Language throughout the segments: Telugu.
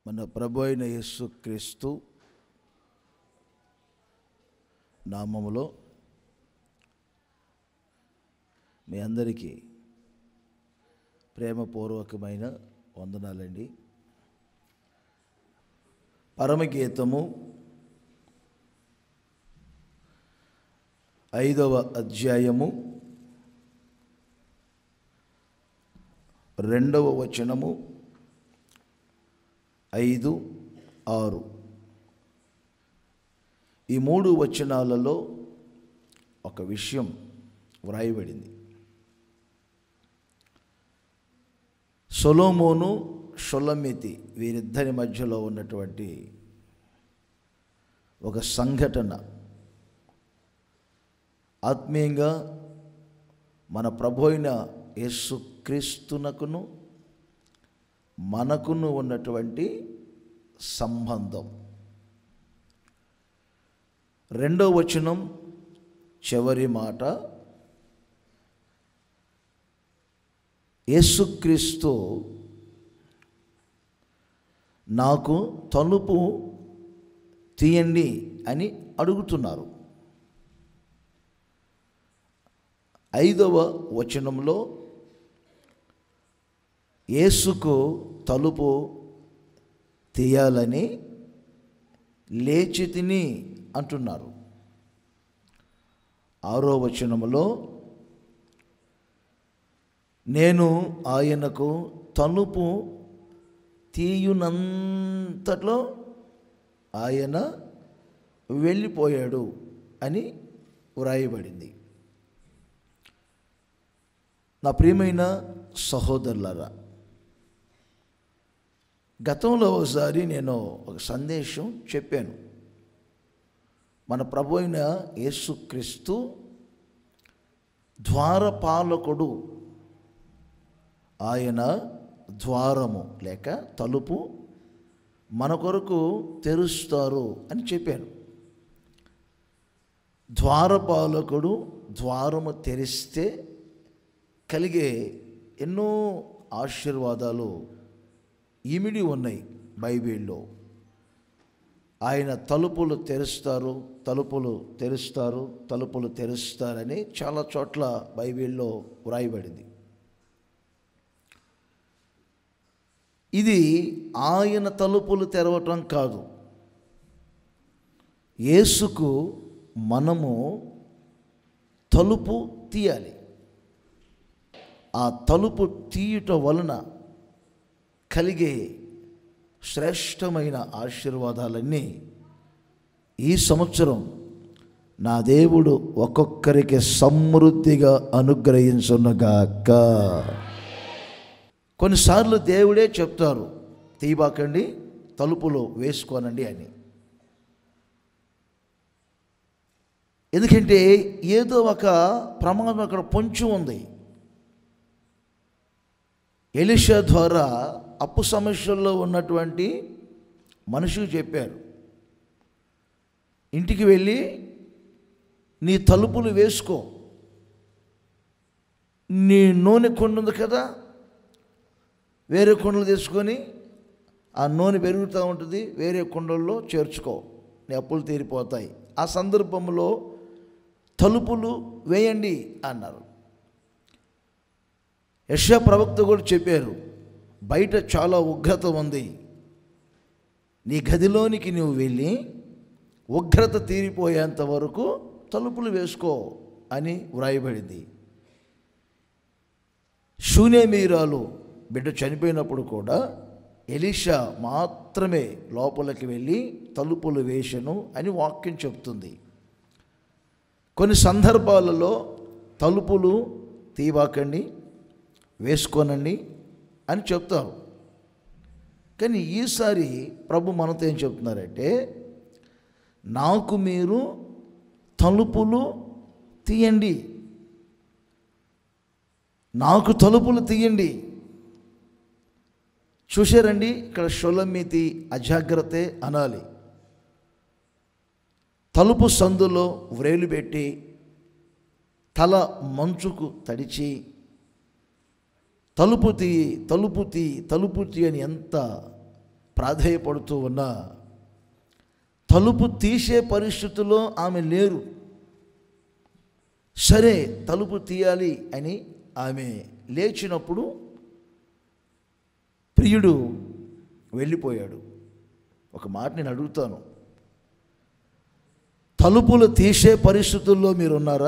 మన ప్రభు అయిన యేసుక్రీస్తు నామములో మీ అందరికీ ప్రేమపూర్వకమైన వందనాలండి పరమగీతము ఐదవ అధ్యాయము రెండవ వచనము ఐదు ఆరు ఈ మూడు వచనాలలో ఒక విషయం వ్రాయబడింది సొలోమోను షొలమితి వీరిద్దరి మధ్యలో ఉన్నటువంటి ఒక సంఘటన ఆత్మీయంగా మన ప్రభు అయిన యేసుక్రీస్తునకును మనకును ఉన్నటువంటి సంబంధం రెండో వచనం చివరి మాట యేసుక్రీస్తు నాకు తలుపు తీయండి అని అడుగుతున్నారు ఐదవ వచనంలో యేసుకు తలుపు తీయాలని లేచి తిని అంటున్నారు ఆరో వచనంలో నేను ఆయనకు తలుపు తీయునంతట్లో ఆయన వెళ్ళిపోయాడు అని వ్రాయబడింది నా ప్రియమైన సహోదరులారా గతంలో ఒకసారి నేను ఒక సందేశం చెప్పాను మన ప్రభు అయిన యేసుక్రీస్తు ద్వారపాలకుడు ఆయన ద్వారము లేక తలుపు మన కొరకు తెరుస్తారు అని చెప్పాను ద్వారపాలకుడు ద్వారము తెరిస్తే కలిగే ఎన్నో ఆశీర్వాదాలు ఇమిడి ఉన్నాయి బైబిల్లో ఆయన తలుపులు తెరుస్తారు తలుపులు తెరుస్తారు తలుపులు తెరుస్తారని చాలా చోట్ల బైబిల్లో వ్రాయబడింది ఇది ఆయన తలుపులు తెరవటం కాదు యేసుకు మనము తలుపు తీయాలి ఆ తలుపు తీయుట వలన కలిగే శ్రేష్టమైన ఆశీర్వాదాలన్నీ ఈ సంవత్సరం నా దేవుడు ఒక్కొక్కరికి సమృద్ధిగా అనుగ్రహించున్నగాక కొన్నిసార్లు దేవుడే చెప్తారు తీయబాకండి తలుపులు వేసుకోనండి అని ఎందుకంటే ఏదో ఒక ప్రమాదం అక్కడ పొంచి ఉంది ఎలిషా ద్వారా అప్పు సమస్యల్లో ఉన్నటువంటి మనుషులు చెప్పారు ఇంటికి వెళ్ళి నీ తలుపులు వేసుకో నీ నూనె కొండ ఉంది కదా వేరే కుండలు తీసుకొని ఆ నూనె పెరుగుతూ ఉంటుంది వేరే కుండల్లో చేర్చుకో నీ అప్పులు తీరిపోతాయి ఆ సందర్భంలో తలుపులు వేయండి అన్నారు యశ ప్రవక్త కూడా చెప్పారు బయట చాలా ఉగ్రత ఉంది నీ గదిలోనికి నువ్వు వెళ్ళి ఉగ్రత తీరిపోయేంత వరకు తలుపులు వేసుకో అని వ్రాయబడింది శూన్యమీరాలు బిడ్డ చనిపోయినప్పుడు కూడా ఎలిషా మాత్రమే లోపలికి వెళ్ళి తలుపులు వేషను అని వాక్యం చెప్తుంది కొన్ని సందర్భాలలో తలుపులు తీవాకండి వేసుకోనండి అని చెప్తారు కానీ ఈసారి ప్రభు మనతో ఏం చెప్తున్నారంటే నాకు మీరు తలుపులు తీయండి నాకు తలుపులు తీయండి చూశారండి ఇక్కడ షొలమితి అజాగ్రత్తే అనాలి తలుపు సందులో వ్రేలు పెట్టి తల మంచుకు తడిచి తలుపు తీ తలుపు తీ తలుపు తీ అని ఎంత ప్రాధేయపడుతూ ఉన్నా తలుపు తీసే పరిస్థితుల్లో ఆమె లేరు సరే తలుపు తీయాలి అని ఆమె లేచినప్పుడు ప్రియుడు వెళ్ళిపోయాడు ఒక మాట నేను అడుగుతాను తలుపులు తీసే పరిస్థితుల్లో మీరు ఉన్నారా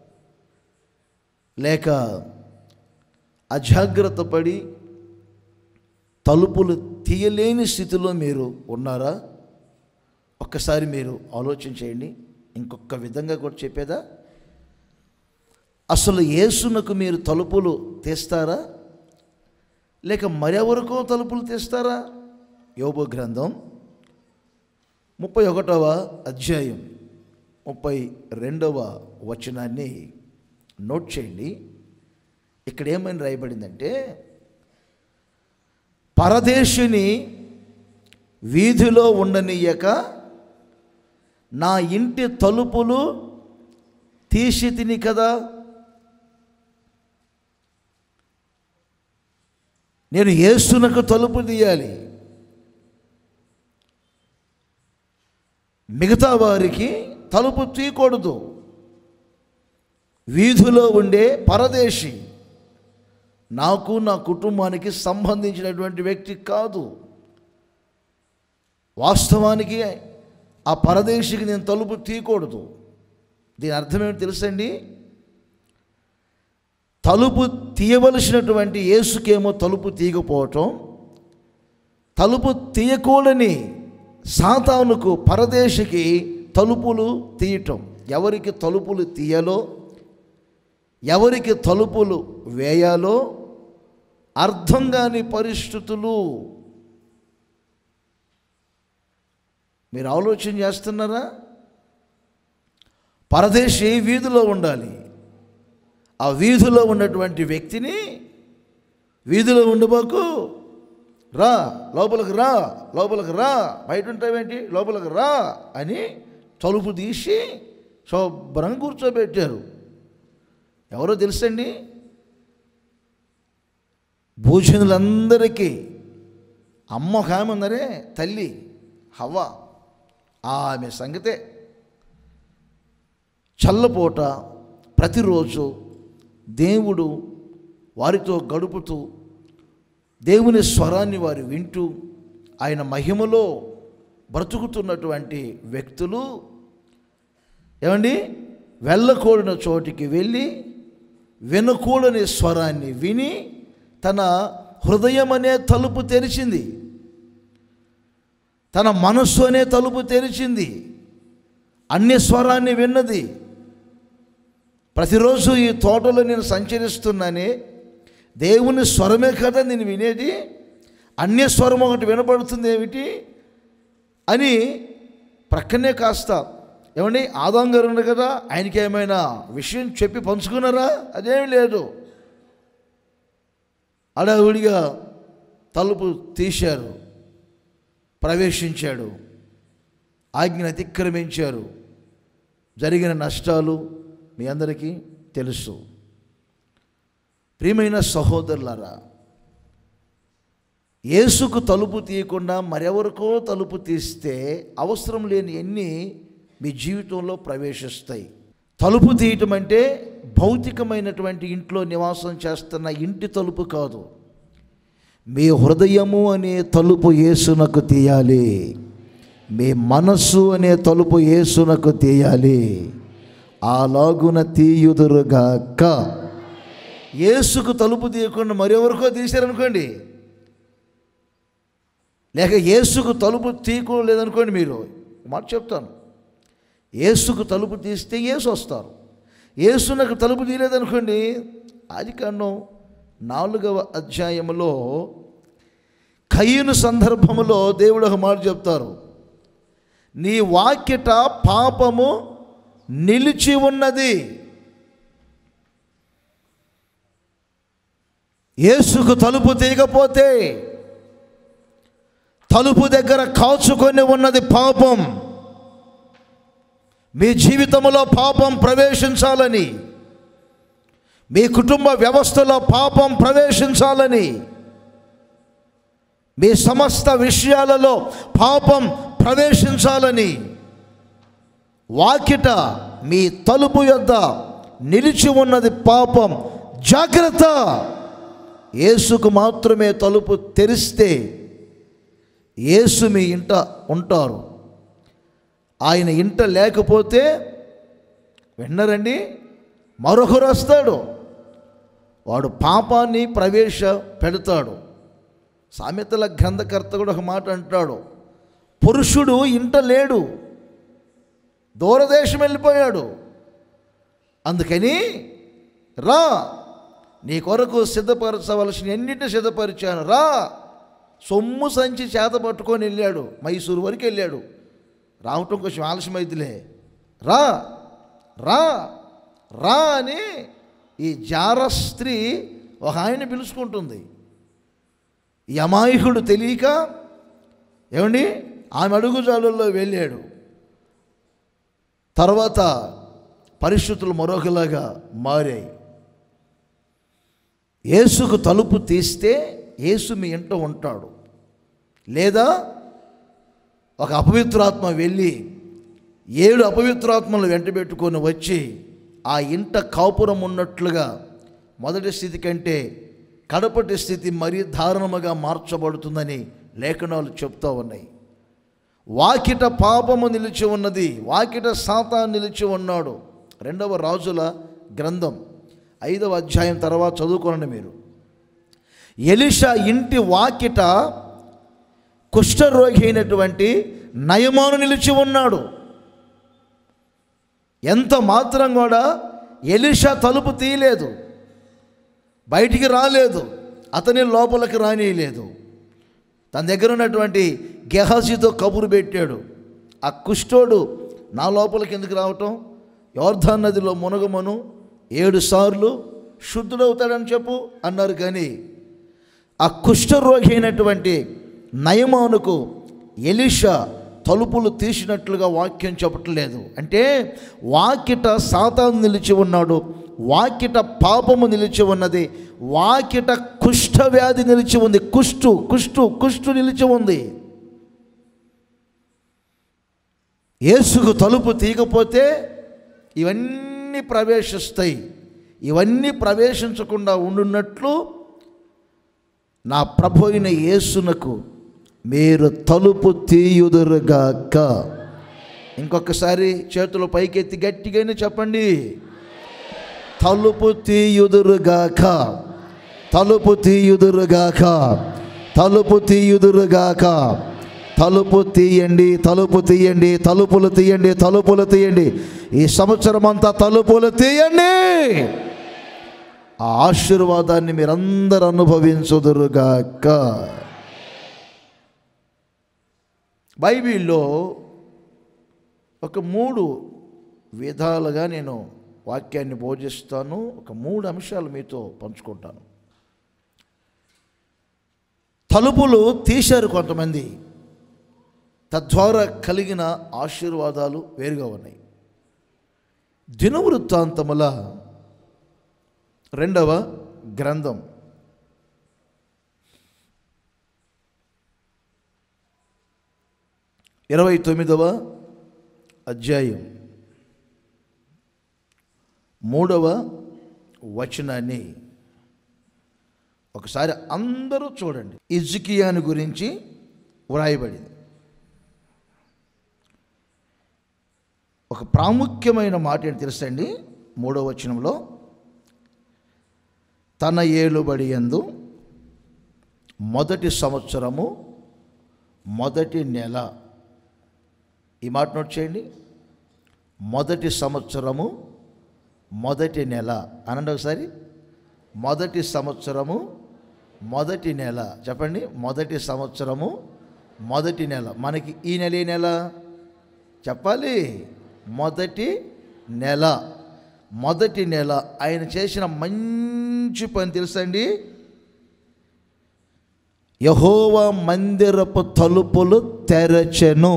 లేక అజాగ్రత్త పడి తలుపులు తీయలేని స్థితిలో మీరు ఉన్నారా ఒక్కసారి మీరు ఆలోచన చేయండి ఇంకొక విధంగా కూడా చెప్పేదా అసలు యేసునకు మీరు తలుపులు తీస్తారా లేక మరెవరికో తలుపులు తీస్తారా యోబు గ్రంథం ముప్పై ఒకటవ అధ్యాయం ముప్పై రెండవ వచనాన్ని నోట్ చేయండి ఇక్కడ ఏమని రాయబడిందంటే పరదేశుని వీధిలో ఉండనీయక నా ఇంటి తలుపులు తీసి తిని కదా నేను యేసునకు తలుపు తీయాలి మిగతా వారికి తలుపు తీయకూడదు వీధిలో ఉండే పరదేశి నాకు నా కుటుంబానికి సంబంధించినటువంటి వ్యక్తి కాదు వాస్తవానికి ఆ పరదేశికి నేను తలుపు తీయకూడదు దీని అర్థం ఏమిటి తెలుసండి తలుపు తీయవలసినటువంటి యేసుకేమో తలుపు తీయకపోవటం తలుపు తీయకూడని సాతానుకు పరదేశికి తలుపులు తీయటం ఎవరికి తలుపులు తీయాలో ఎవరికి తలుపులు వేయాలో అర్థం కాని పరిస్థితులు మీరు ఆలోచన చేస్తున్నారా పరదేశి వీధిలో ఉండాలి ఆ వీధిలో ఉన్నటువంటి వ్యక్తిని వీధిలో ఉండబోకు రా లోపలికి రా లోపలికి రా బయట ఉంటావేంటి లోపలికి రా అని తలుపు తీసి శుభ్రంగా కూర్చోబెట్టారు ఎవరో తెలుసండి భూజనులందరికీ అమ్మ ఒక ఆమె ఉందరే తల్లి హవ్వ ఆమె సంగతే చల్లపూట ప్రతిరోజు దేవుడు వారితో గడుపుతూ దేవుని స్వరాన్ని వారు వింటూ ఆయన మహిమలో బ్రతుకుతున్నటువంటి వ్యక్తులు ఏమండి వెళ్ళకూడని చోటికి వెళ్ళి వినకూడని స్వరాన్ని విని తన హృదయం అనే తలుపు తెరిచింది తన మనస్సు అనే తలుపు తెరిచింది అన్య స్వరాన్ని విన్నది ప్రతిరోజు ఈ తోటలో నేను సంచరిస్తున్నానే దేవుని స్వరమే కదా నేను వినేది అన్య స్వరం ఒకటి వినపడుతుంది ఏమిటి అని ప్రక్కనే కాస్త ఏమండి ఆదాం గారు ఉన్నారు కదా ఆయనకి ఏమైనా విషయం చెప్పి పంచుకున్నారా అదేమి లేదు అడవుడిగా తలుపు తీశారు ప్రవేశించాడు ఆజ్ఞను అతిక్రమించారు జరిగిన నష్టాలు మీ అందరికీ తెలుసు ప్రియమైన సహోదరులారా యేసుకు తలుపు తీయకుండా మరెవరికో తలుపు తీస్తే అవసరం లేని ఎన్ని మీ జీవితంలో ప్రవేశిస్తాయి తలుపు తీయటం అంటే భౌతికమైనటువంటి ఇంట్లో నివాసం చేస్తున్న ఇంటి తలుపు కాదు మీ హృదయము అనే తలుపు యేసునకు తీయాలి మీ మనస్సు అనే తలుపు యేసునకు తీయాలి అలాగున తీయుదురుగాక యేసుకు తలుపు తీయకుండా మరెవరికో తీశారనుకోండి లేక యేసుకు తలుపు తీయలేదనుకోండి మీరు మాట చెప్తాను యేసుకు తలుపు తీస్తే యేసు వస్తారు యేసునకు తలుపు తీయలేదనుకోండి అది కారణం నాలుగవ అధ్యాయంలో కయ్యను సందర్భములో దేవుడు ఒక మాట చెప్తారు నీ వాక్యట పాపము నిలిచి ఉన్నది యేసుకు తలుపు తీయకపోతే తలుపు దగ్గర కాచుకొని ఉన్నది పాపం మీ జీవితంలో పాపం ప్రవేశించాలని మీ కుటుంబ వ్యవస్థలో పాపం ప్రవేశించాలని మీ సమస్త విషయాలలో పాపం ప్రవేశించాలని వాకిట మీ తలుపు యొద్ద నిలిచి ఉన్నది పాపం జాగ్రత్త యేసుకు మాత్రమే తలుపు తెరిస్తే యేసు మీ ఇంట ఉంటారు ఆయన ఇంట లేకపోతే విన్నరండి మరొకరు వస్తాడు వాడు పాపాన్ని ప్రవేశ పెడతాడు సామెతల గ్రంథకర్త కూడా ఒక మాట అంటాడు పురుషుడు ఇంట లేడు దూరదేశం వెళ్ళిపోయాడు అందుకని రా నీ కొరకు సిద్ధపరచవలసిన ఎన్నింటిని సిద్ధపరిచాను రా సొమ్ము సంచి చేత పట్టుకొని వెళ్ళాడు మైసూరు వరకు వెళ్ళాడు రావటం కొంచెం ఆలస్యమైతులే రా రా రా అని ఈ జార స్త్రీ ఒక ఆయన పిలుచుకుంటుంది ఈ అమాయకుడు తెలియక ఏమండి ఆమె అడుగుజాడుల్లో వెళ్ళాడు తర్వాత పరిస్థితులు మరొకలాగా మారాయి యేసుకు తలుపు తీస్తే యేసు మీ ఇంట ఉంటాడు లేదా ఒక అపవిత్రాత్మ వెళ్ళి ఏడు అపవిత్రాత్మలు వెంటబెట్టుకొని వచ్చి ఆ ఇంట కాపురం ఉన్నట్లుగా మొదటి స్థితి కంటే కడపటి స్థితి మరీ దారుణముగా మార్చబడుతుందని లేఖనాలు చెప్తూ ఉన్నాయి వాకిట పాపము నిలిచి ఉన్నది వాకిట సాతా నిలిచి ఉన్నాడు రెండవ రాజుల గ్రంథం ఐదవ అధ్యాయం తర్వాత చదువుకోనండి మీరు ఎలిషా ఇంటి వాకిట కుష్ఠరోగి అయినటువంటి నయమాను నిలిచి ఉన్నాడు ఎంత మాత్రం కూడా ఎలిషా తలుపు తీయలేదు బయటికి రాలేదు అతని లోపలికి రానియలేదు తన దగ్గర ఉన్నటువంటి గెహాజీతో కబురు పెట్టాడు ఆ కుష్ఠోడు నా లోపలికి ఎందుకు రావటం యోర్ధాన్ నదిలో మునగమను ఏడు సార్లు శుద్ధుడవుతాడని చెప్పు అన్నారు కానీ ఆ కుష్ఠరోగి అయినటువంటి నయమానుకు ఎలిషా తలుపులు తీసినట్లుగా వాక్యం చెప్పట్లేదు అంటే వాకిట సాతాను నిలిచి ఉన్నాడు వాకిట పాపము నిలిచి ఉన్నది వాకిట కుష్ఠవ్యాధి నిలిచి ఉంది కుష్టు కుష్టు కుష్టు నిలిచి ఉంది యేసుకు తలుపు తీయకపోతే ఇవన్నీ ప్రవేశిస్తాయి ఇవన్నీ ప్రవేశించకుండా ఉండున్నట్లు నా ప్రభు అయిన యేసునకు మీరు తలుపు తీయుదురుగాక ఇంకొకసారి చేతులు పైకెత్తి గట్టిగానే చెప్పండి తలుపు తీయుదురుగాక తలుపు తీయుదురుగాక తలుపు తీయుదురుగాక తలుపు తీయండి తలుపు తీయండి తలుపులు తీయండి తలుపులు తీయండి ఈ సంవత్సరం అంతా తలుపులు తీయండి ఆ ఆశీర్వాదాన్ని మీరందరూ అనుభవించుదురుగాక బైబిల్లో ఒక మూడు విధాలుగా నేను వాక్యాన్ని బోధిస్తాను ఒక మూడు అంశాలు మీతో పంచుకుంటాను తలుపులు తీశారు కొంతమంది తద్వారా కలిగిన ఆశీర్వాదాలు వేరుగా ఉన్నాయి దినవృత్తాంతముల రెండవ గ్రంథం ఇరవై తొమ్మిదవ అధ్యాయం మూడవ వచనాన్ని ఒకసారి అందరూ చూడండి ఇజ్కియాని గురించి వ్రాయబడింది ఒక ప్రాముఖ్యమైన మాట ఏంటి తెలుసండి మూడవ వచనంలో తన ఏలుబడి యందు మొదటి సంవత్సరము మొదటి నెల ఈ మాట నోట్ చేయండి మొదటి సంవత్సరము మొదటి నెల అనండి ఒకసారి మొదటి సంవత్సరము మొదటి నెల చెప్పండి మొదటి సంవత్సరము మొదటి నెల మనకి ఈ నెల ఏ నెల చెప్పాలి మొదటి నెల మొదటి నెల ఆయన చేసిన మంచి పని తెలుసండి యహోవ మందిరపు తలుపులు తెరచెను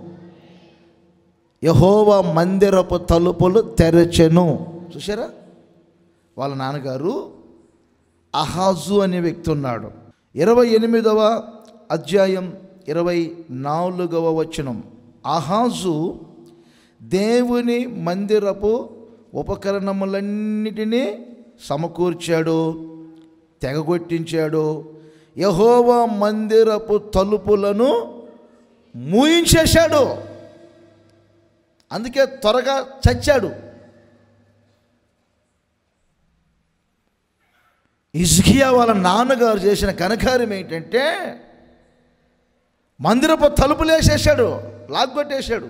యహోవ మందిరపు తలుపులు తెరచెను చూసారా వాళ్ళ నాన్నగారు అహాజు అనే వ్యక్తి ఉన్నాడు ఇరవై ఎనిమిదవ అధ్యాయం ఇరవై నాలుగవ వచనం ఆహాజు దేవుని మందిరపు ఉపకరణములన్నిటినీ సమకూర్చాడు తెగగొట్టించాడు యహోవా మందిరపు తలుపులను మూయించేశాడు అందుకే త్వరగా చచ్చాడు ఇజ్కియా వాళ్ళ నాన్నగారు చేసిన ఘనకార్యం ఏంటంటే మందిరపు తలుపులు వేసేసాడు లాగ్గొట్టేశాడు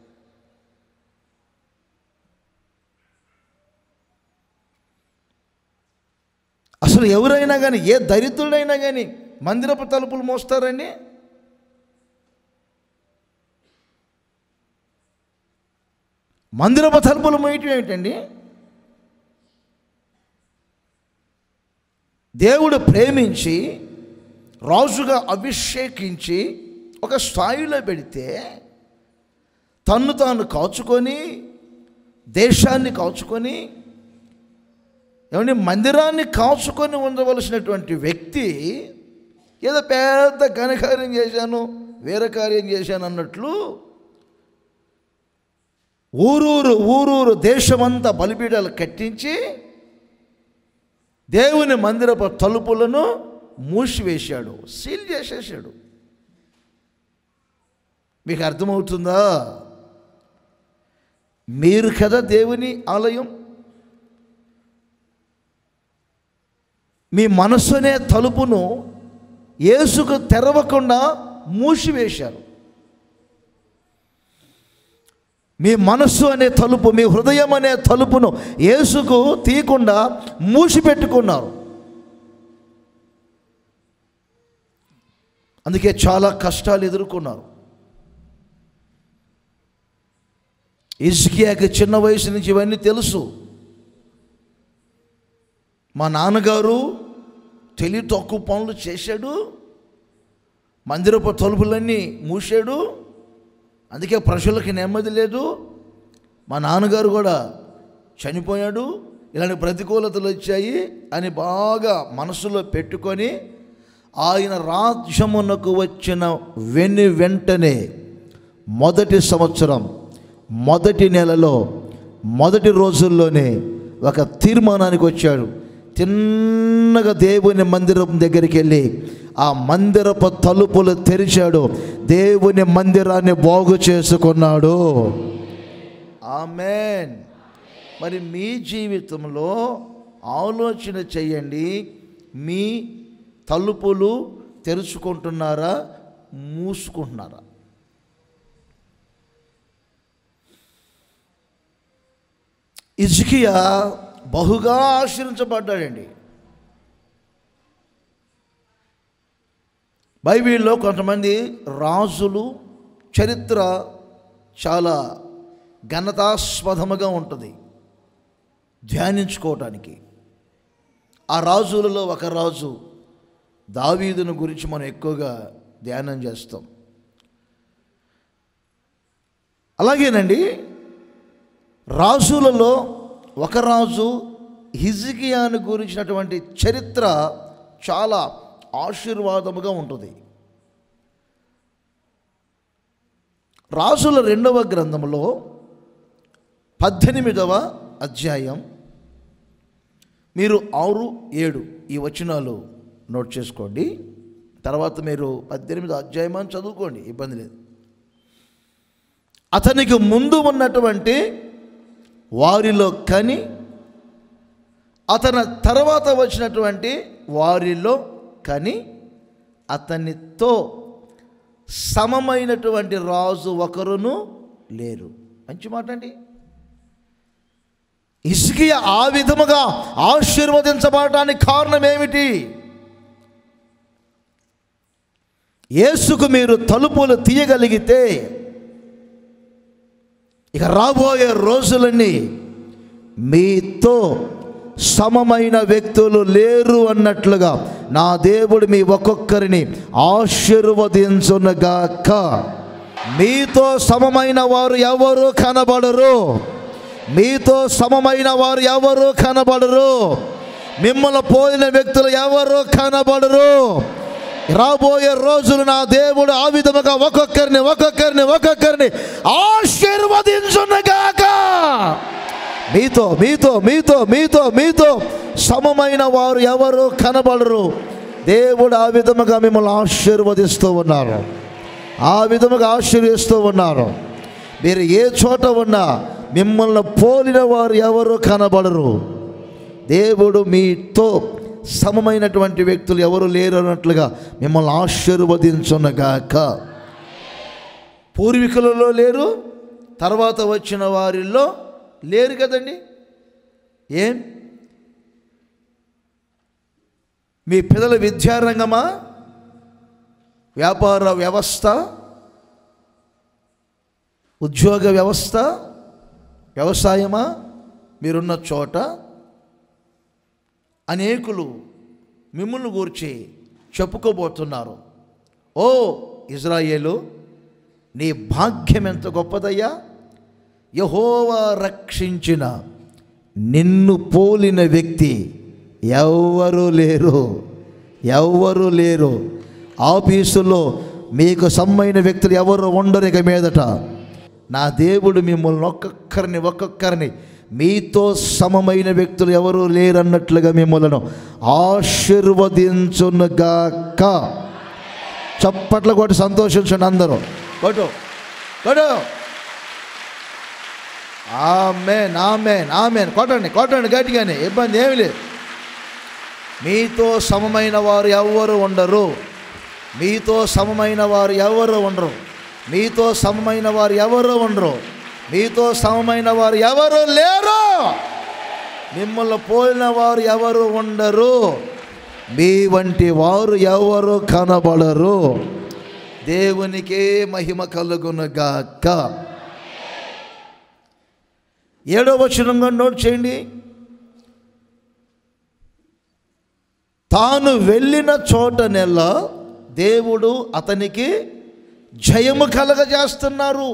అసలు ఎవరైనా కానీ ఏ దరిద్రుడైనా కానీ మందిరపు తలుపులు మోస్తారండి మందిరపు తలుపులు మోయటం ఏంటండి దేవుడు ప్రేమించి రాజుగా అభిషేకించి ఒక స్థాయిలో పెడితే తన్ను తాను కాచుకొని దేశాన్ని కాచుకొని ఏమంటే మందిరాన్ని కాచుకొని ఉండవలసినటువంటి వ్యక్తి ఏదో పెద్ద ఘనకార్యం చేశాను వేరే కార్యం చేశాను అన్నట్లు ఊరూరు ఊరూరు దేశమంతా బలిపీడాలు కట్టించి దేవుని మందిరపు తలుపులను మూసివేశాడు సీల్ చేసేసాడు మీకు అర్థమవుతుందా మీరు కదా దేవుని ఆలయం మీ మనస్సు అనే తలుపును యేసుకు తెరవకుండా మూసివేశారు మీ మనస్సు అనే తలుపు మీ హృదయం అనే తలుపును యేసుకు తీయకుండా మూసిపెట్టుకున్నారు అందుకే చాలా కష్టాలు ఎదుర్కొన్నారు ఇజ్కియాకి చిన్న వయసు నుంచి ఇవన్నీ తెలుసు మా నాన్నగారు తెలివి తక్కువ పనులు చేశాడు మందిరపు తలుపులన్నీ మూసాడు అందుకే ప్రజలకి నెమ్మది లేదు మా నాన్నగారు కూడా చనిపోయాడు ఇలాంటి ప్రతికూలతలు వచ్చాయి అని బాగా మనసులో పెట్టుకొని ఆయన రాజ్యమునకు వచ్చిన వెను వెంటనే మొదటి సంవత్సరం మొదటి నెలలో మొదటి రోజుల్లోనే ఒక తీర్మానానికి వచ్చాడు తిన్నగా దేవుని మందిరం దగ్గరికి వెళ్ళి ఆ మందిరపు తలుపులు తెరిచాడు దేవుని మందిరాన్ని బాగు చేసుకున్నాడు ఆమెన్ మరి మీ జీవితంలో ఆలోచన చేయండి మీ తలుపులు తెరుచుకుంటున్నారా మూసుకుంటున్నారా ఇజ్కియా బహుగా ఆశ్రయించబడ్డాడండి బైబిల్లో కొంతమంది రాజులు చరిత్ర చాలా ఘనతాస్పదముగా ఉంటుంది ధ్యానించుకోవటానికి ఆ రాజులలో ఒక రాజు దావీదును గురించి మనం ఎక్కువగా ధ్యానం చేస్తాం అలాగేనండి రాజులలో ఒక రాజు హిజికియాను గురించినటువంటి చరిత్ర చాలా ఆశీర్వాదముగా ఉంటుంది రాజుల రెండవ గ్రంథంలో పద్దెనిమిదవ అధ్యాయం మీరు ఆరు ఏడు ఈ వచనాలు నోట్ చేసుకోండి తర్వాత మీరు పద్దెనిమిది అధ్యాయం అని చదువుకోండి ఇబ్బంది లేదు అతనికి ముందు ఉన్నటువంటి వారిలో కని అతని తర్వాత వచ్చినటువంటి వారిలో కని అతనితో సమమైనటువంటి రాజు ఒకరును లేరు మంచి మాట అండి ఇసుకియ ఆ విధముగా ఆశీర్వదించబడటానికి కారణం ఏమిటి యేసుకు మీరు తలుపులు తీయగలిగితే ఇక రాబోయే రోజులన్నీ మీతో సమమైన వ్యక్తులు లేరు అన్నట్లుగా నా దేవుడు మీ ఒక్కొక్కరిని ఆశీర్వదించునగాక మీతో సమమైన వారు ఎవరు కనబడరు మీతో సమమైన వారు ఎవరు కనబడరు మిమ్మల్ని పోలిన వ్యక్తులు ఎవరు కనబడరు రాబోయే రోజులు నా దేవుడు ఆ విధముగా ఒక్కొక్కరిని ఒక్కొక్కరిని ఒక్కొక్కరిని ఆశీర్వదించునుగాక మీతో మీతో మీతో మీతో మీతో సమమైన వారు ఎవరు కనబడరు దేవుడు ఆ విధముగా మిమ్మల్ని ఆశీర్వదిస్తూ ఉన్నారు ఆ విధముగా ఆశీర్వదిస్తూ ఉన్నారు మీరు ఏ చోట ఉన్నా మిమ్మల్ని పోలిన వారు ఎవరు కనబడరు దేవుడు మీతో సమమైనటువంటి వ్యక్తులు ఎవరు లేరు అన్నట్లుగా మిమ్మల్ని ఆశీర్వదించునగాక పూర్వీకులలో లేరు తర్వాత వచ్చిన వారిలో లేరు కదండి ఏం మీ పిల్లల విద్యారంగమా వ్యాపార వ్యవస్థ ఉద్యోగ వ్యవస్థ వ్యవసాయమా మీరున్న చోట అనేకులు మిమ్మల్ని గూర్చి చెప్పుకోబోతున్నారు ఓ ఇజ్రాయేలు నీ భాగ్యం ఎంత గొప్పదయ్యా యహోవా రక్షించిన నిన్ను పోలిన వ్యక్తి ఎవ్వరూ లేరు ఎవ్వరూ లేరు ఆఫీసులో మీకు సమ్మైన వ్యక్తులు ఎవరు ఉండరు ఇక మీదట నా దేవుడు మిమ్మల్ని ఒక్కొక్కరిని ఒక్కొక్కరిని మీతో సమమైన వ్యక్తులు ఎవరు లేరన్నట్లుగా మిమ్మల్ని ఆశీర్వదించునుగాక చప్పట్లు కొట్టి సంతోషించండి అందరూ కొట్టు కొట్టు ఆమెన్ ఆమెన్ ఆమెన్ కొట్టండి కొట్టండి గట్టిగానే ఇబ్బంది ఏమి లేదు మీతో సమమైన వారు ఎవ్వరు ఉండరు మీతో సమమైన వారు ఎవరు ఉండరు మీతో సమమైన వారు ఎవరు ఉండరు మీతో సమమైన వారు ఎవరు లేరు మిమ్మల్ని పోలిన వారు ఎవరు ఉండరు మీ వంటి వారు ఎవరు కనబడరు దేవునికే మహిమ కలుగునుగాక ఏడో వచనంగా నోట్ చేయండి తాను వెళ్ళిన చోట నెల దేవుడు అతనికి జయము కలగజేస్తున్నారు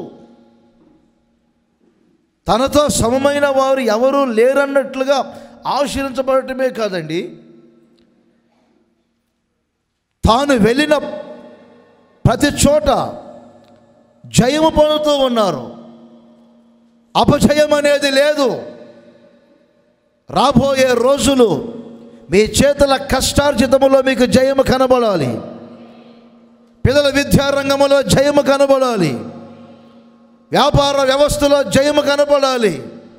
తనతో సమమైన వారు ఎవరు లేరన్నట్లుగా ఆశీర్వించబడటమే కాదండి తాను వెళ్ళిన ప్రతి చోట జయము పొందుతూ ఉన్నారు అపజయం అనేది లేదు రాబోయే రోజులు మీ చేతుల కష్టార్జితములో మీకు జయము కనబడాలి పిల్లల విద్యారంగంలో జయము కనబడాలి వ్యాపార వ్యవస్థలో జయము కనబడాలి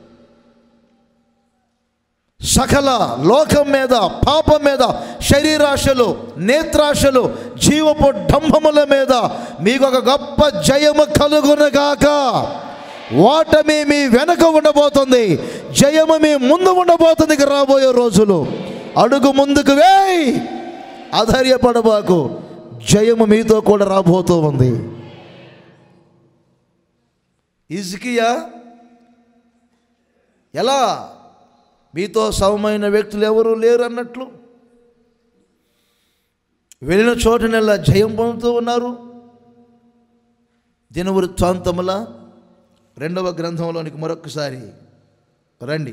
సకల లోకం మీద పాపం మీద శరీరాశలు నేత్రాశలు జీవపు డంభముల మీద మీకు ఒక గొప్ప జయము కలుగునగాక ఓటమి మీ వెనక ఉండబోతుంది జయము మీ ముందు ఉండబోతుంది ఇక రాబోయే రోజులు అడుగు ముందుకు వేయి ఆధైర్యపడబాకు జయము మీతో కూడా రాబోతూ ఉంది ఇజ్కియా ఎలా మీతో సమమైన వ్యక్తులు ఎవరు లేరు అన్నట్లు వెళ్ళిన చోటనెల్లా జయం పొందుతూ ఉన్నారు దినవృత్తాంతముల రెండవ గ్రంథంలోనికి మరొకసారి రండి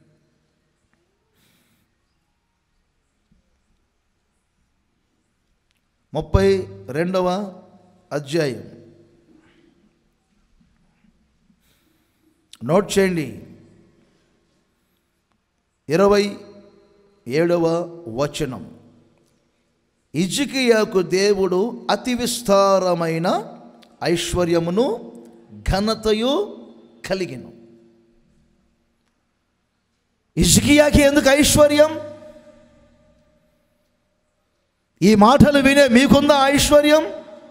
ముప్పై రెండవ అధ్యాయం నోట్ చేయండి ఇరవై ఏడవ వచనం ఇజికియాకు దేవుడు అతి విస్తారమైన ఐశ్వర్యమును ఘనతయు కలిగిను ఇజికియాకి ఎందుకు ఐశ్వర్యం ఈ మాటలు వినే మీకుందా ఐశ్వర్యం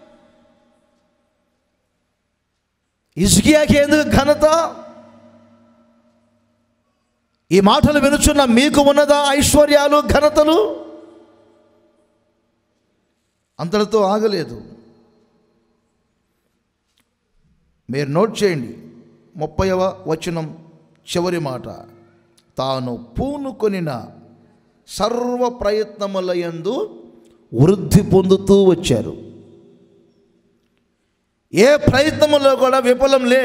ఇజ్కియాకి ఎందుకు ఘనత ఈ మాటలు వినుచున్న మీకు ఉన్నదా ఐశ్వర్యాలు ఘనతలు అంతటితో ఆగలేదు మీరు నోట్ చేయండి ముప్పైవ వచనం చివరి మాట తాను పూనుకొనిన సర్వ ప్రయత్నములయందు వృద్ధి పొందుతూ వచ్చారు ఏ ప్రయత్నములో కూడా విఫలం లే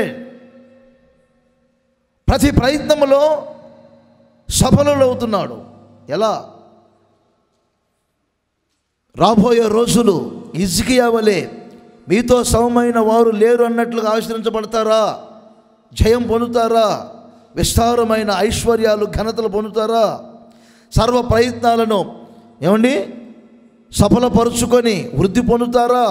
ప్రతి ప్రయత్నములో సఫలుడవుతున్నాడు ఎలా రాబోయే రోజులు ఇజ్కియా వలె మీతో సమమైన వారు లేరు అన్నట్లుగా ఆశ్రయించబడతారా జయం పొందుతారా విస్తారమైన ఐశ్వర్యాలు ఘనతలు పొందుతారా సర్వ ప్రయత్నాలను ఏమండి సఫలపరుచుకొని వృద్ధి పొందుతారా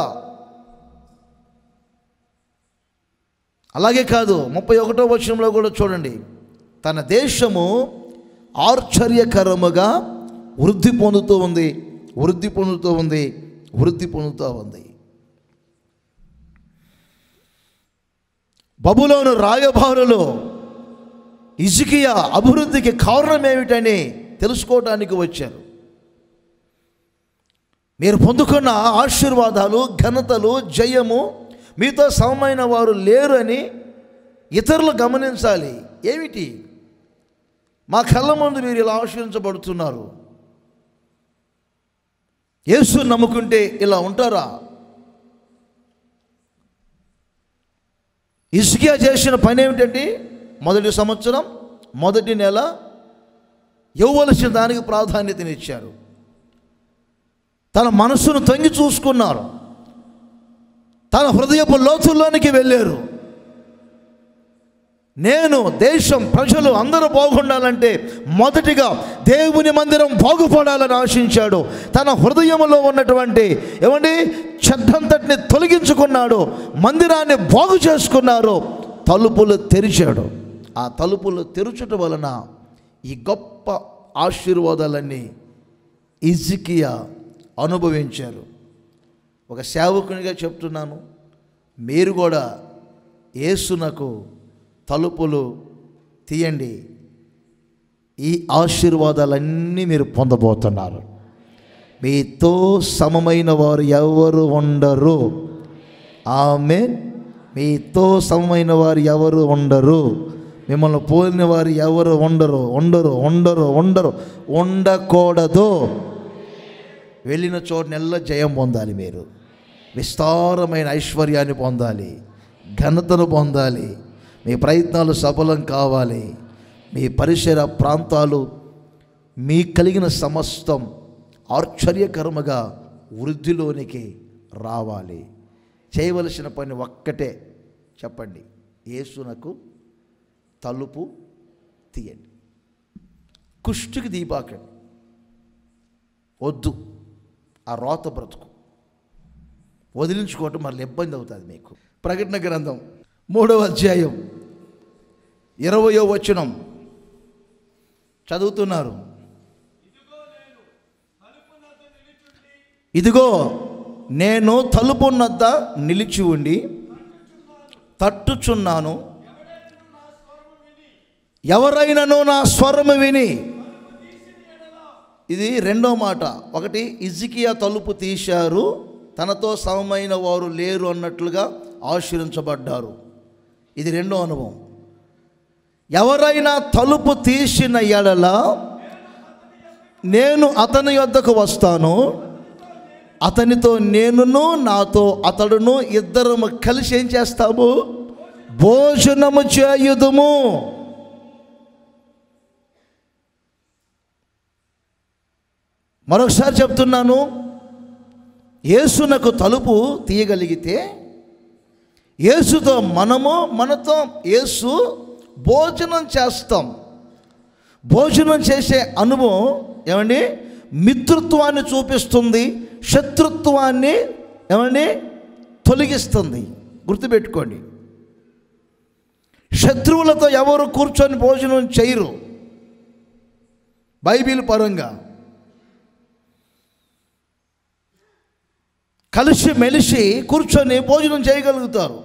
అలాగే కాదు ముప్పై ఒకటో వచనంలో కూడా చూడండి తన దేశము ఆశ్చర్యకరముగా వృద్ధి పొందుతూ ఉంది వృద్ధి పొందుతూ ఉంది వృద్ధి పొందుతూ ఉంది బబులోను రాయభారులు ఇజుకియా అభివృద్ధికి కారణం ఏమిటని తెలుసుకోవడానికి వచ్చారు మీరు పొందుకున్న ఆశీర్వాదాలు ఘనతలు జయము మీతో సమమైన వారు లేరు అని ఇతరులు గమనించాలి ఏమిటి మా కళ్ళ ముందు మీరు ఇలా ఆశ్రయించబడుతున్నారు యేసు నమ్ముకుంటే ఇలా ఉంటారా ఇసుకియా చేసిన పని ఏమిటంటే మొదటి సంవత్సరం మొదటి నెల ఇవ్వవలసిన దానికి ప్రాధాన్యతనిచ్చారు తన మనసును తొంగి చూసుకున్నారు తన హృదయపు లోతుల్లోనికి వెళ్ళారు నేను దేశం ప్రజలు అందరూ బాగుండాలంటే మొదటిగా దేవుని మందిరం బాగుపడాలని ఆశించాడు తన హృదయంలో ఉన్నటువంటి ఏమండి చెడ్డంతటిని తొలగించుకున్నాడు మందిరాన్ని బాగు చేసుకున్నారు తలుపులు తెరిచాడు ఆ తలుపులు తెరుచుట వలన ఈ గొప్ప ఆశీర్వాదాలన్నీ ఇజికియా అనుభవించారు ఒక సేవకునిగా చెప్తున్నాను మీరు కూడా యేసునకు తలుపులు తీయండి ఈ ఆశీర్వాదాలన్నీ మీరు పొందబోతున్నారు మీతో సమమైన వారు ఎవరు ఉండరు ఆమె మీతో సమమైన వారు ఎవరు ఉండరు మిమ్మల్ని పోలిన వారు ఎవరు ఉండరు ఉండరు ఉండరు ఉండరు ఉండకూడదు వెళ్ళిన చోటనెల్లా జయం పొందాలి మీరు విస్తారమైన ఐశ్వర్యాన్ని పొందాలి ఘనతను పొందాలి మీ ప్రయత్నాలు సఫలం కావాలి మీ పరిసర ప్రాంతాలు మీ కలిగిన సమస్తం ఆశ్చర్యకరముగా వృద్ధిలోనికి రావాలి చేయవలసిన పని ఒక్కటే చెప్పండి యేసునకు తలుపు తీయండి కుష్టికి దీపాకండి వద్దు ఆ రోత బ్రతుకు వదిలించుకోవటం మళ్ళీ ఇబ్బంది అవుతుంది మీకు ప్రకటన గ్రంథం మూడవ అధ్యాయం ఇరవయో వచనం చదువుతున్నారు ఇదిగో నేను తలుపున్నద్ద నిలిచి ఉండి తట్టుచున్నాను ఎవరైనాను నా స్వరము విని ఇది రెండో మాట ఒకటి ఇజికియా తలుపు తీశారు తనతో సమమైన వారు లేరు అన్నట్లుగా ఆశ్రయించబడ్డారు ఇది రెండో అనుభవం ఎవరైనా తలుపు తీసిన ఎడల నేను అతని యొద్దకు వస్తాను అతనితో నేనును నాతో అతడును ఇద్దరము కలిసి ఏం చేస్తాము భోజనము చేయుదుము మరొకసారి చెప్తున్నాను యేసునకు తలుపు తీయగలిగితే యేసుతో మనము మనతో యేసు భోజనం చేస్తాం భోజనం చేసే అనుభవం ఏమండి మిత్రుత్వాన్ని చూపిస్తుంది శత్రుత్వాన్ని ఏమండి తొలగిస్తుంది గుర్తుపెట్టుకోండి శత్రువులతో ఎవరు కూర్చొని భోజనం చేయరు బైబిల్ పరంగా కలిసి మెలిసి కూర్చొని భోజనం చేయగలుగుతారు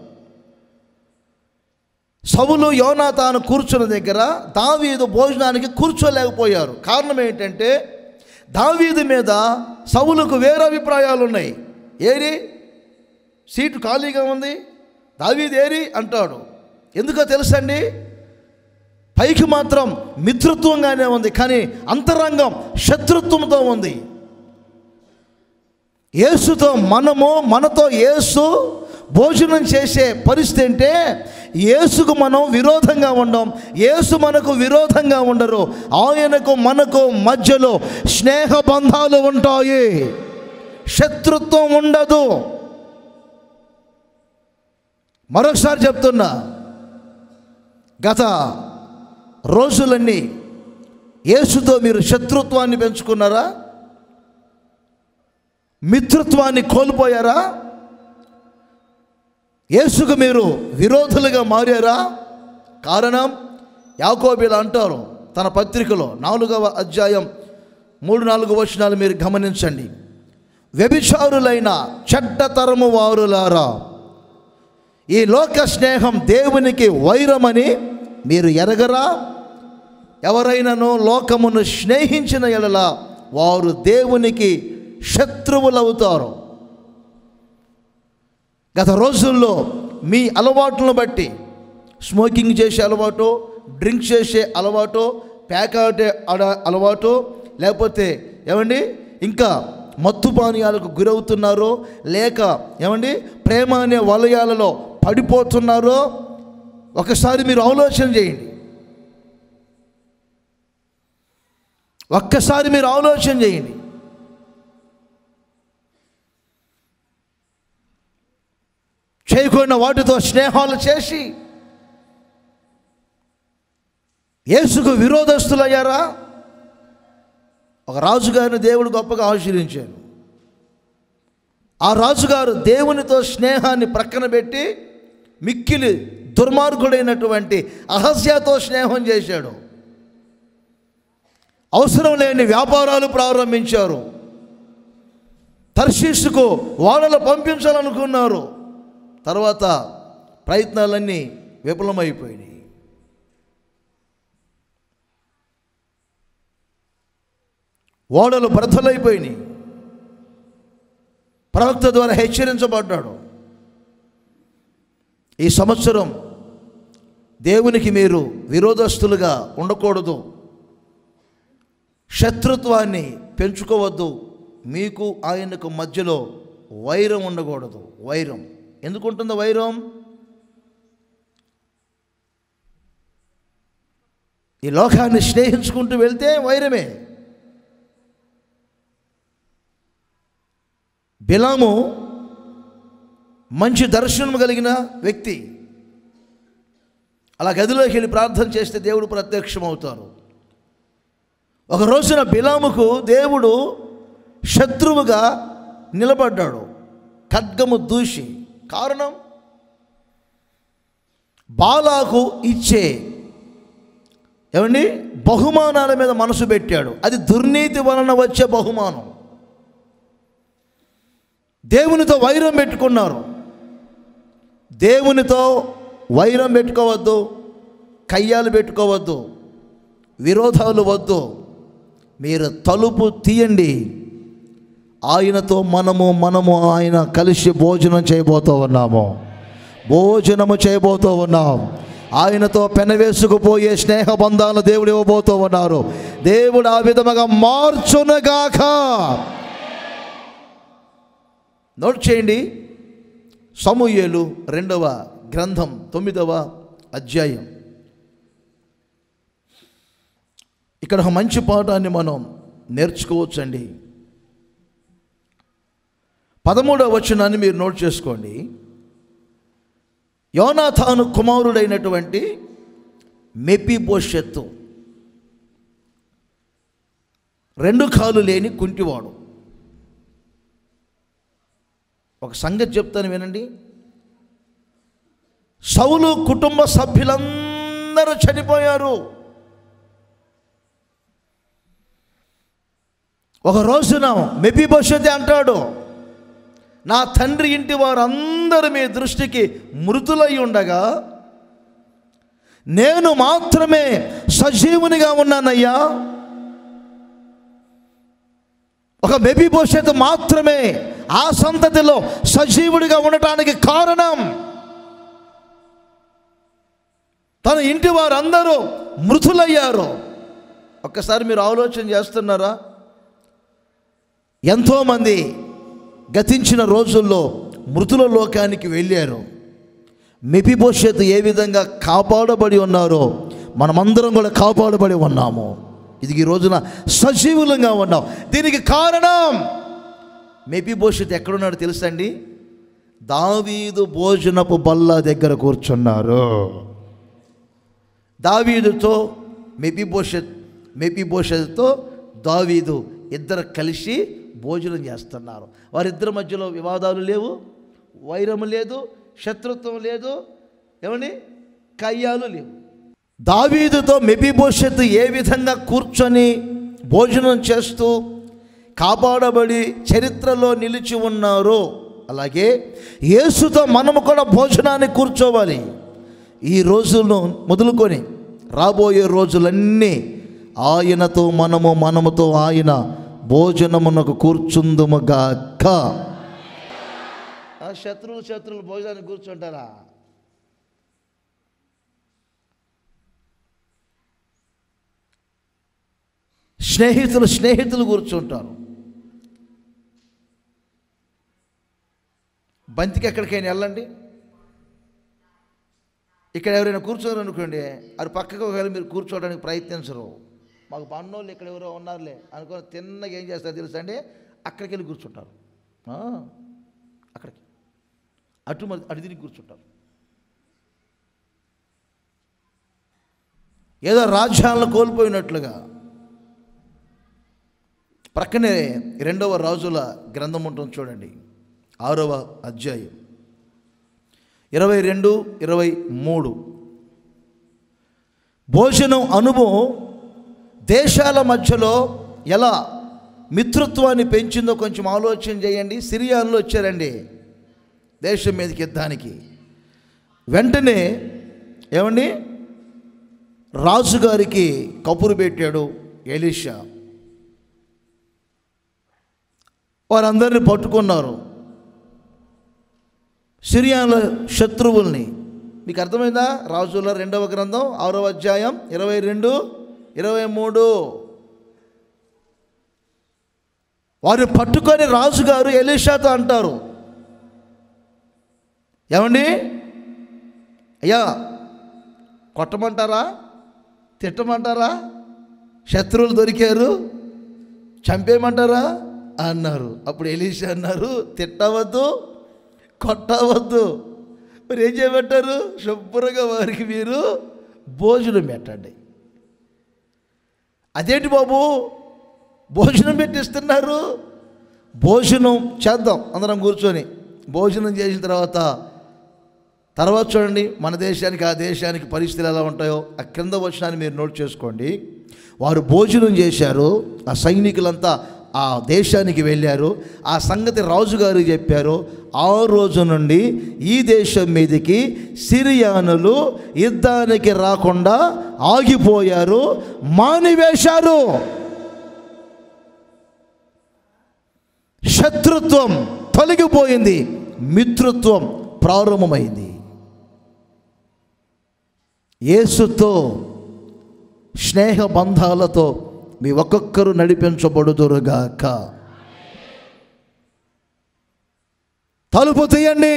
సవులు యోనాతాను కూర్చున్న దగ్గర దావీదు భోజనానికి కూర్చోలేకపోయారు కారణం ఏంటంటే దావీదు మీద సవులకు వేరే అభిప్రాయాలు ఉన్నాయి ఏరి సీటు ఖాళీగా ఉంది దావీదు ఏరి అంటాడు ఎందుకో తెలుసండి పైకి మాత్రం మిత్రత్వంగానే ఉంది కానీ అంతరంగం శత్రుత్వంతో ఉంది యేసుతో మనము మనతో యేసు భోజనం చేసే పరిస్థితి అంటే యేసుకు మనం విరోధంగా ఉండం యేసు మనకు విరోధంగా ఉండరు ఆయనకు మనకు మధ్యలో స్నేహ బంధాలు ఉంటాయి శత్రుత్వం ఉండదు మరొకసారి చెప్తున్నా గత రోజులన్నీ యేసుతో మీరు శత్రుత్వాన్ని పెంచుకున్నారా మిత్రత్వాన్ని కోల్పోయారా యేసుకు మీరు విరోధులుగా మారారా కారణం యాకోబీలు అంటారు తన పత్రికలో నాలుగవ అధ్యాయం మూడు నాలుగు వచనాలు మీరు గమనించండి వ్యభిచారులైన చెడ్డతరము వారులారా ఈ లోక స్నేహం దేవునికి వైరమని మీరు ఎరగరా ఎవరైనాను లోకమును స్నేహించిన ఎడల వారు దేవునికి శత్రువులవుతారు గత రోజుల్లో మీ అలవాట్లను బట్టి స్మోకింగ్ చేసే అలవాటు డ్రింక్ చేసే అలవాటు ప్యాకాటే అడ అలవాటు లేకపోతే ఏమండి ఇంకా మత్తు పానీయాలకు గురవుతున్నారో లేక ఏమండి ప్రేమ అనే వలయాలలో పడిపోతున్నారో ఒకసారి మీరు ఆలోచన చేయండి ఒక్కసారి మీరు ఆలోచన చేయండి చేయకుండా వాటితో స్నేహాలు చేసి యేసుకు విరోధస్తులయ్యారా ఒక రాజుగారిని దేవుడు గొప్పగా ఆశీర్వించాడు ఆ రాజుగారు దేవునితో స్నేహాన్ని ప్రక్కన పెట్టి మిక్కిలి దుర్మార్గుడైనటువంటి అహస్యతో స్నేహం చేశాడు అవసరం లేని వ్యాపారాలు ప్రారంభించారు తర్షీసుకు వాళ్ళను పంపించాలనుకున్నారు తర్వాత ప్రయత్నాలన్నీ విఫలమైపోయినాయి ఓడలు బ్రద్దలైపోయినాయి ప్రవక్త ద్వారా హెచ్చరించబడ్డాడు ఈ సంవత్సరం దేవునికి మీరు విరోధస్తులుగా ఉండకూడదు శత్రుత్వాన్ని పెంచుకోవద్దు మీకు ఆయనకు మధ్యలో వైరం ఉండకూడదు వైరం ఎందుకు ఉంటుంది వైరం ఈ లోకాన్ని స్నేహించుకుంటూ వెళ్తే వైరమే బిలాము మంచి దర్శనం కలిగిన వ్యక్తి అలా గదిలోకి వెళ్ళి ప్రార్థన చేస్తే దేవుడు ప్రత్యక్షమవుతారు ఒక రోజున బిలాముకు దేవుడు శత్రువుగా నిలబడ్డాడు ఖడ్గము దూషి కారణం బాలాకు ఇచ్చే ఏమండి బహుమానాల మీద మనసు పెట్టాడు అది దుర్నీతి వలన వచ్చే బహుమానం దేవునితో వైరం పెట్టుకున్నారు దేవునితో వైరం పెట్టుకోవద్దు కయ్యాలు పెట్టుకోవద్దు విరోధాలు వద్దు మీరు తలుపు తీయండి ఆయనతో మనము మనము ఆయన కలిసి భోజనం చేయబోతూ ఉన్నాము భోజనము చేయబోతూ ఉన్నాం ఆయనతో పెనవేసుకుపోయే స్నేహ బంధాలు దేవుడు ఇవ్వబోతూ ఉన్నారు దేవుడు ఆ విధముగా మార్చునగాక నోట్ చేయండి సమూయేలు రెండవ గ్రంథం తొమ్మిదవ అధ్యాయం ఇక్కడ ఒక మంచి పాఠాన్ని మనం నేర్చుకోవచ్చండి పదమూడవ వచనాన్ని మీరు నోట్ చేసుకోండి యోనాథాను కుమారుడైనటువంటి మెపిబోషెత్తు రెండు కాలు లేని కుంటివాడు ఒక సంగతి చెప్తాను వినండి సౌలు కుటుంబ సభ్యులందరూ చనిపోయారు ఒక రోజున మెపిబోషతి అంటాడు నా తండ్రి ఇంటి వారందరూ మీ దృష్టికి మృతులై ఉండగా నేను మాత్రమే సజీవునిగా ఉన్నానయ్యా ఒక మెబిభవిష్యత్తు మాత్రమే ఆ సంతతిలో సజీవుడిగా ఉండటానికి కారణం తన ఇంటి వారందరూ మృతులయ్యారు ఒక్కసారి మీరు ఆలోచన చేస్తున్నారా ఎంతోమంది గతించిన రోజుల్లో మృతుల లోకానికి వెళ్ళారు మెపిభవిష్యత్తు ఏ విధంగా కాపాడబడి ఉన్నారో మనమందరం కూడా కాపాడబడి ఉన్నాము ఇది ఈ రోజున సజీవులంగా ఉన్నాం దీనికి కారణం మెపి భవిష్యత్ ఎక్కడున్నాడు తెలుసండి దావీదు భోజనపు బల్ల దగ్గర కూర్చున్నారు దావీదుతో మెపి భవిష్యత్ మెపి భవిష్యత్తుతో దావీదు ఇద్దరు కలిసి భోజనం చేస్తున్నారు వారిద్దరి మధ్యలో వివాదాలు లేవు వైరము లేదు శత్రుత్వం లేదు ఏమని కయ్యాలు లేవు దావీదుతో మెబిభోషత్తు ఏ విధంగా కూర్చొని భోజనం చేస్తూ కాపాడబడి చరిత్రలో నిలిచి ఉన్నారో అలాగే యేసుతో మనము కూడా భోజనాన్ని కూర్చోవాలి ఈ రోజులను మొదలుకొని రాబోయే రోజులన్నీ ఆయనతో మనము మనముతో ఆయన భోజనమునకు కూర్చుందుముగాక ఆ శత్రువులు శత్రువులు భోజనానికి కూర్చుంటారా స్నేహితులు స్నేహితులు కూర్చుంటారు బంతికి ఎక్కడికైనా వెళ్ళండి ఇక్కడ ఎవరైనా కూర్చోరు అనుకోండి అది పక్కకు ఒకవేళ మీరు కూర్చోవడానికి ప్రయత్నించరు మాకు పన్నోళ్ళు ఇక్కడ ఎవరో ఉన్నారులే అనుకుని తిన్నగా ఏం చేస్తారు తెలుసా అండి అక్కడికి వెళ్ళి కూర్చుంటారు ఆ, అక్కడికి అటు మరి అటు తిరిగి కూర్చుంటారు ఏదో రాజ్యాలను కోల్పోయినట్లుగా ప్రక్కనే రెండవ రాజుల గ్రంథం ఉంటుంది చూడండి ఆరవ అధ్యాయం ఇరవై రెండు ఇరవై మూడు భోజనం అనుభవం దేశాల మధ్యలో ఎలా మిత్రత్వాన్ని పెంచిందో కొంచెం ఆలోచన చేయండి సిరియాలో వచ్చారండి దేశం మీదకి యుద్ధానికి వెంటనే ఏమండి రాజుగారికి కబురు పెట్టాడు ఎలీషా వారందరిని పట్టుకున్నారు సిరియాల శత్రువుల్ని మీకు అర్థమైందా రాజుల రెండవ గ్రంథం ఆరవ అధ్యాయం ఇరవై రెండు ఇరవై మూడు వారు పట్టుకొని రాజుగారు ఎలీషాతో అంటారు ఏమండి అయ్యా కొట్టమంటారా తిట్టమంటారా శత్రువులు దొరికారు చంపేయమంటారా అన్నారు అప్పుడు ఎలీషా అన్నారు తిట్టవద్దు కొట్టవద్దు మరి ఏం చేయమంటారు శుభ్రంగా వారికి మీరు భోజనం పెట్టండి అదేంటి బాబు భోజనం పెట్టిస్తున్నారు భోజనం చేద్దాం అందరం కూర్చొని భోజనం చేసిన తర్వాత తర్వాత చూడండి మన దేశానికి ఆ దేశానికి పరిస్థితులు ఎలా ఉంటాయో ఆ క్రింద వచ్చినాన్ని మీరు నోట్ చేసుకోండి వారు భోజనం చేశారు ఆ సైనికులంతా ఆ దేశానికి వెళ్ళారు ఆ సంగతి రాజుగారు చెప్పారు ఆ రోజు నుండి ఈ దేశం మీదకి సిరియానులు యుద్ధానికి రాకుండా ఆగిపోయారు మానివేశారు శత్రుత్వం తొలగిపోయింది మిత్రత్వం ప్రారంభమైంది యేసుతో స్నేహ బంధాలతో మీ ఒక్కొక్కరు నడిపించబడుదురుగాక తలుపు తీయండి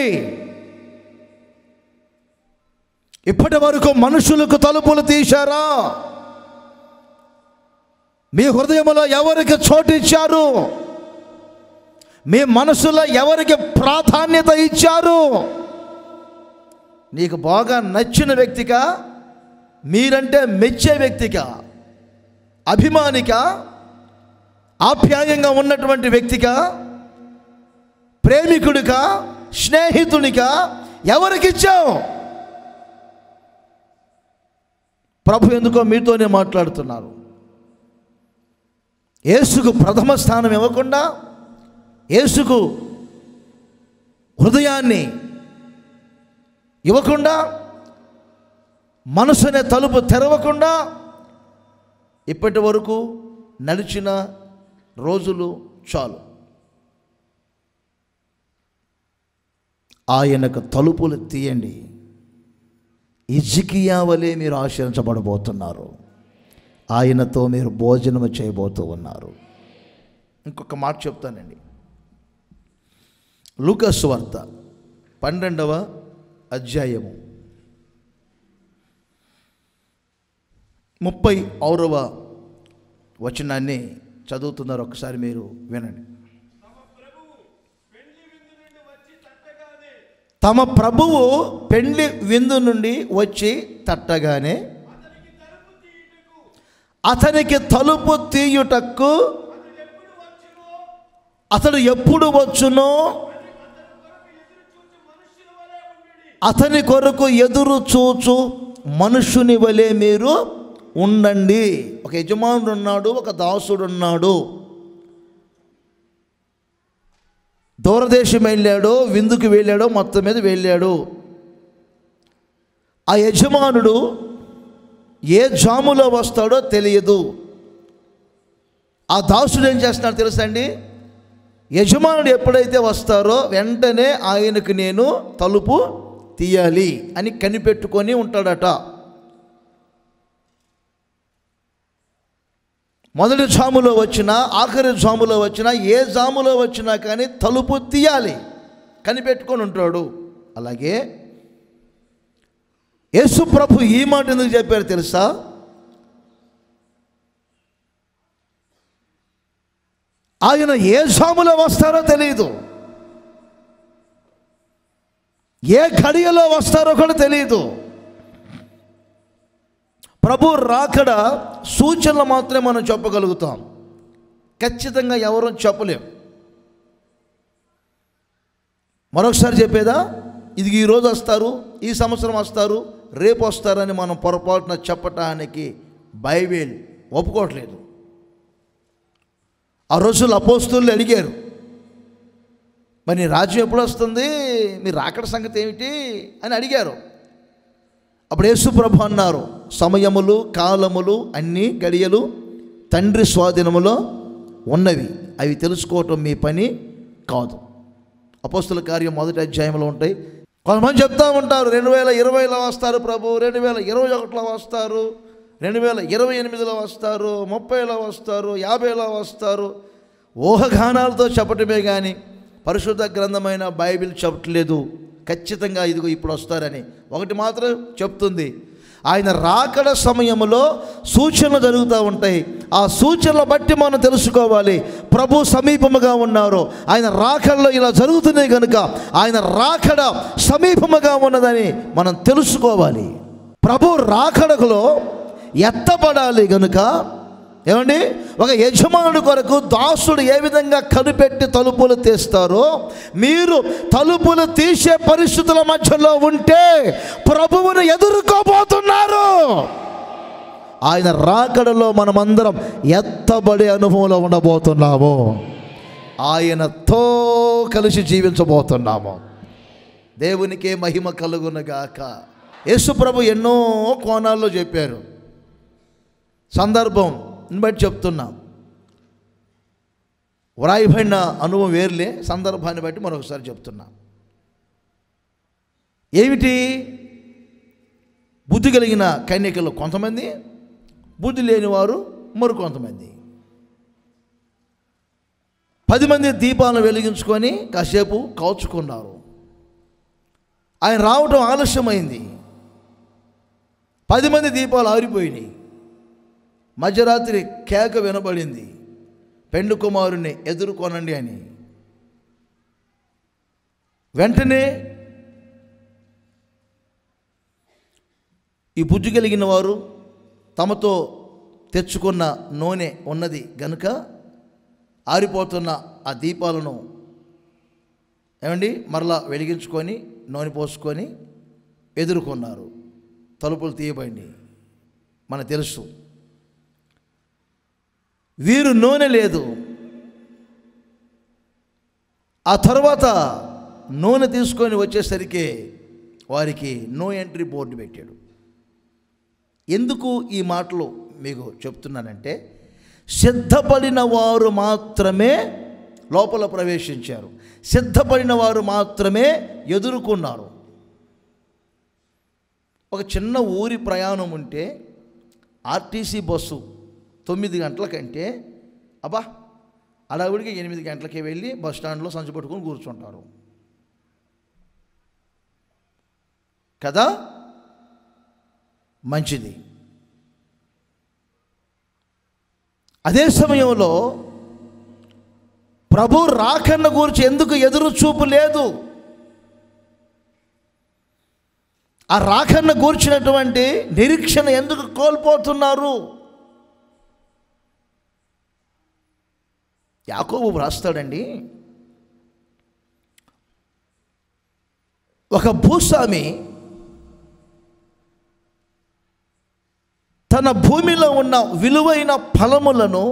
ఇప్పటి వరకు మనుషులకు తలుపులు తీశారా మీ హృదయంలో ఎవరికి చోటు ఇచ్చారు మీ మనసులో ఎవరికి ప్రాధాన్యత ఇచ్చారు నీకు బాగా నచ్చిన వ్యక్తిగా మీరంటే మెచ్చే వ్యక్తిగా అభిమానిక ఆప్యాయంగా ఉన్నటువంటి వ్యక్తిగా ప్రేమికుడిగా స్నేహితునిగా ఎవరికిచ్చావు ప్రభు ఎందుకో మీతోనే మాట్లాడుతున్నారు యేసుకు ప్రథమ స్థానం ఇవ్వకుండా యేసుకు హృదయాన్ని ఇవ్వకుండా మనసునే తలుపు తెరవకుండా ఇప్పటి వరకు నడిచిన రోజులు చాలు ఆయనకు తలుపులు తీయండి ఇజికియా వలె మీరు ఆశ్రయించబడబోతున్నారు ఆయనతో మీరు భోజనం చేయబోతూ ఉన్నారు ఇంకొక మాట చెప్తానండి లూకస్ వార్త పన్నెండవ అధ్యాయము ముప్పై ఆరవ వచనాన్ని చదువుతున్నారు ఒకసారి మీరు వినండి తమ ప్రభువు పెండ్లి విందు నుండి వచ్చి తట్టగానే అతనికి తలుపు తీయుటకు అతడు ఎప్పుడు వచ్చునో అతని కొరకు ఎదురు చూచు మనుషుని వలె మీరు ఉండండి ఒక యజమానుడు ఉన్నాడు ఒక దాసుడు ఉన్నాడు దూరదేశం వెళ్ళాడో విందుకు వెళ్ళాడో మొత్తం మీద వెళ్ళాడు ఆ యజమానుడు ఏ జాములో వస్తాడో తెలియదు ఆ దాసుడు ఏం చేస్తున్నాడు తెలుసా అండి యజమానుడు ఎప్పుడైతే వస్తారో వెంటనే ఆయనకు నేను తలుపు తీయాలి అని కనిపెట్టుకొని ఉంటాడట మొదటి జాములో వచ్చినా ఆఖరి జాములో వచ్చినా ఏ జాములో వచ్చినా కానీ తలుపు తీయాలి కనిపెట్టుకొని ఉంటాడు అలాగే యేసు ప్రభు ఈ మాట ఎందుకు చెప్పారు తెలుసా ఆయన ఏ జాములో వస్తారో తెలియదు ఏ ఘడియలో వస్తారో కూడా తెలియదు ప్రభు రాకడ సూచనలు మాత్రమే మనం చెప్పగలుగుతాం ఖచ్చితంగా ఎవరూ చెప్పలేం మరొకసారి చెప్పేదా ఇది ఈరోజు వస్తారు ఈ సంవత్సరం వస్తారు రేపు వస్తారని మనం పొరపాటున చెప్పటానికి బైబిల్ ఒప్పుకోవట్లేదు ఆ రోజులు అపోస్తులు అడిగారు మరి నీ రాజ్యం ఎప్పుడు వస్తుంది మీ రాకడ సంగతి ఏమిటి అని అడిగారు అప్పుడు యేసు ప్రభు అన్నారు సమయములు కాలములు అన్ని గడియలు తండ్రి స్వాధీనములో ఉన్నవి అవి తెలుసుకోవటం మీ పని కాదు అపోస్తుల కార్యం మొదటి అధ్యాయంలో ఉంటాయి కొంతమంది చెప్తా ఉంటారు రెండు వేల ఇరవైలో వస్తారు ప్రభు రెండు వేల ఇరవై ఒకటిలో వస్తారు రెండు వేల ఇరవై ఎనిమిదిలో వస్తారు ముప్పైలో వస్తారు యాభైలో వస్తారు ఊహగానాలతో చెప్పటమే కానీ పరిశుద్ధ గ్రంథమైన బైబిల్ చెప్పట్లేదు ఖచ్చితంగా ఇదిగో ఇప్పుడు వస్తారని ఒకటి మాత్రం చెప్తుంది ఆయన రాకడ సమయంలో సూచనలు జరుగుతూ ఉంటాయి ఆ సూచనలు బట్టి మనం తెలుసుకోవాలి ప్రభు సమీపముగా ఉన్నారు ఆయన రాకడలో ఇలా జరుగుతున్నాయి కనుక ఆయన రాకడ సమీపముగా ఉన్నదని మనం తెలుసుకోవాలి ప్రభు రాకడలో ఎత్తపడాలి గనుక ఏమండి ఒక యజమానుడి కొరకు దాసుడు ఏ విధంగా కనిపెట్టి తలుపులు తీస్తారో మీరు తలుపులు తీసే పరిస్థితుల మధ్యలో ఉంటే ప్రభువును ఎదుర్కోబోతున్నారు ఆయన రాకడలో మనమందరం ఎత్తబడే అనుభవంలో ఉండబోతున్నాము ఆయనతో కలిసి జీవించబోతున్నాము దేవునికే మహిమ కలుగునగాక యేసు ప్రభు ఎన్నో కోణాల్లో చెప్పారు సందర్భం బట్టి చెప్తున్నా వ్రాయబడిన అనుభవం వేరులే సందర్భాన్ని బట్టి మరొకసారి చెప్తున్నా ఏమిటి బుద్ధి కలిగిన కన్యకలు కొంతమంది బుద్ధి లేనివారు మరికొంతమంది పది మంది దీపాలను వెలిగించుకొని కాసేపు కాల్చుకున్నారు ఆయన రావటం ఆలస్యమైంది పది మంది దీపాలు ఆరిపోయినాయి మధ్యరాత్రి కేక వినబడింది పెండు కుమారుని ఎదుర్కొనండి అని వెంటనే ఈ బుద్ధి కలిగిన వారు తమతో తెచ్చుకున్న నూనె ఉన్నది గనుక ఆరిపోతున్న ఆ దీపాలను ఏమండి మరలా వెలిగించుకొని నూనె పోసుకొని ఎదుర్కొన్నారు తలుపులు తీయబడి మనకు తెలుసు వీరు నూనె లేదు ఆ తర్వాత నూనె తీసుకొని వచ్చేసరికి వారికి నో ఎంట్రీ బోర్డు పెట్టాడు ఎందుకు ఈ మాటలు మీకు చెప్తున్నానంటే సిద్ధపడిన వారు మాత్రమే లోపల ప్రవేశించారు సిద్ధపడిన వారు మాత్రమే ఎదుర్కొన్నారు ఒక చిన్న ఊరి ప్రయాణం ఉంటే ఆర్టీసీ బస్సు తొమ్మిది గంటల కంటే అబ్బా అడావిడికి ఎనిమిది గంటలకి వెళ్ళి బస్ స్టాండ్లో సంచి పట్టుకొని కూర్చుంటారు కదా మంచిది అదే సమయంలో ప్రభు రాకన్న గురించి ఎందుకు ఎదురు చూపు లేదు ఆ రాకన్న కూర్చున్నటువంటి నిరీక్షణ ఎందుకు కోల్పోతున్నారు యాకోబు వ్రాస్తాడండి ఒక భూస్వామి తన భూమిలో ఉన్న విలువైన ఫలములను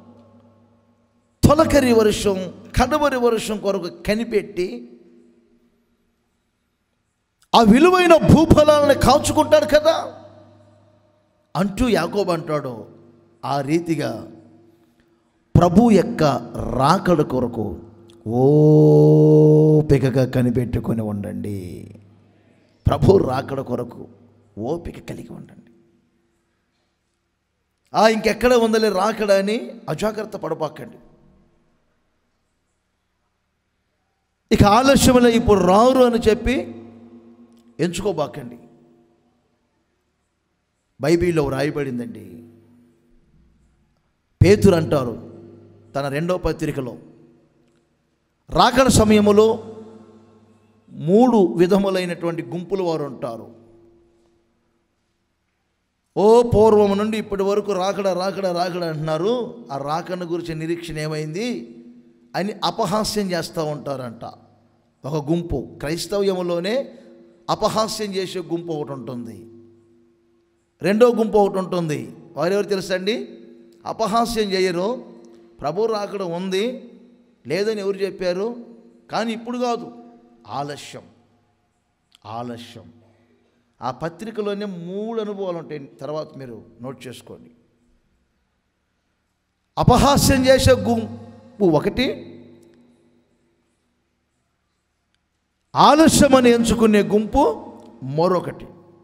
తొలకరి వర్షం కడవరి వర్షం కొరకు కనిపెట్టి ఆ విలువైన భూఫలాలను కాల్చుకుంటాడు కదా అంటూ యాకోబు అంటాడు ఆ రీతిగా ప్రభు యొక్క రాకడ కొరకు ఓపికగా కనిపెట్టుకొని ఉండండి ప్రభు రాకడ కొరకు ఓపిక కలిగి ఉండండి ఆ ఇంకెక్కడ ఉందలే రాకడ అని అజాగ్రత్త పడపాకండి ఇక ఆలస్యంలో ఇప్పుడు రారు అని చెప్పి ఎంచుకోబాకండి బైబిల్లో వ్రాయబడిందండి పేతురు అంటారు తన రెండో పత్రికలో రాకడ సమయములో మూడు విధములైనటువంటి గుంపులు వారు ఉంటారు ఓ పూర్వము నుండి ఇప్పటి వరకు రాకడ రాకడ రాకడ అంటున్నారు ఆ రాకడ గురించి నిరీక్షణ ఏమైంది అని అపహాస్యం చేస్తూ ఉంటారంట ఒక గుంపు క్రైస్తవ్యములోనే అపహాస్యం చేసే గుంపు ఒకటి ఉంటుంది రెండో గుంపు ఒకటి ఉంటుంది వారెవరు తెలుసండి అపహాస్యం చేయరు ప్రభు రాకడ ఉంది లేదని ఎవరు చెప్పారు కానీ ఇప్పుడు కాదు ఆలస్యం ఆలస్యం ఆ పత్రికలోనే మూడు అనుభవాలు ఉంటాయి తర్వాత మీరు నోట్ చేసుకోండి అపహాస్యం చేసే గుంపు ఒకటి ఆలస్యమని ఎంచుకునే గుంపు మరొకటి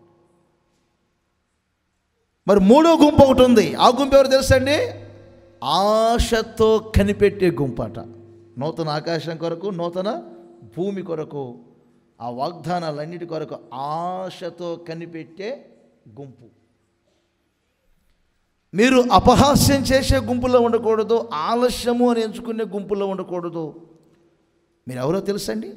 మరి మూడో గుంపు ఒకటి ఉంది ఆ గుంపు ఎవరు తెలుసండి ఆశతో కనిపెట్టే గుంపు అట నూతన ఆకాశం కొరకు నూతన భూమి కొరకు ఆ వాగ్దానాలన్నిటి కొరకు ఆశతో కనిపెట్టే గుంపు మీరు అపహాస్యం చేసే గుంపులో ఉండకూడదు ఆలస్యము అని ఎంచుకునే గుంపులో ఉండకూడదు మీరు ఎవరో తెలుసండి